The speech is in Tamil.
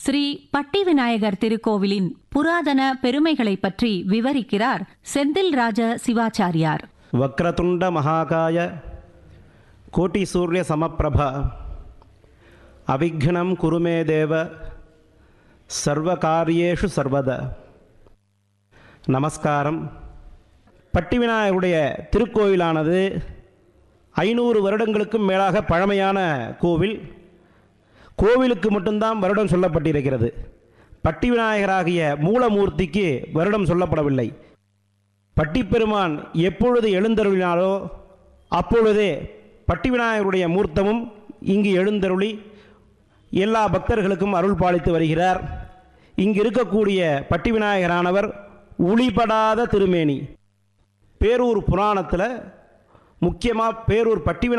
ஸ்ரீ பட்டி விநாயகர் திருக்கோவிலின் புராதன பெருமைகளை பற்றி விவரிக்கிறார் செந்தில் ராஜ சிவாச்சாரியார் வக்ரதுண்ட மகாகாய கோட்டி சூரிய சமப்பிரப அவிக்னம் குருமே தேவ சர்வகாரியேஷு சர்வத நமஸ்காரம் பட்டி விநாயகருடைய திருக்கோயிலானது ஐநூறு வருடங்களுக்கும் மேலாக பழமையான கோவில் கோவிலுக்கு மட்டும்தான் வருடம் சொல்லப்பட்டிருக்கிறது பட்டி விநாயகராகிய மூலமூர்த்திக்கு வருடம் சொல்லப்படவில்லை பட்டிப்பெருமான் எப்பொழுது எழுந்தருளினாலோ அப்பொழுதே பட்டி விநாயகருடைய மூர்த்தமும் இங்கு எழுந்தருளி எல்லா பக்தர்களுக்கும் அருள் பாலித்து வருகிறார் இங்கு இருக்கக்கூடிய பட்டி விநாயகரானவர் ஒளிபடாத திருமேனி பேரூர் புராணத்தில் முக்கியமாக பேரூர் பட்டி விநாயகர்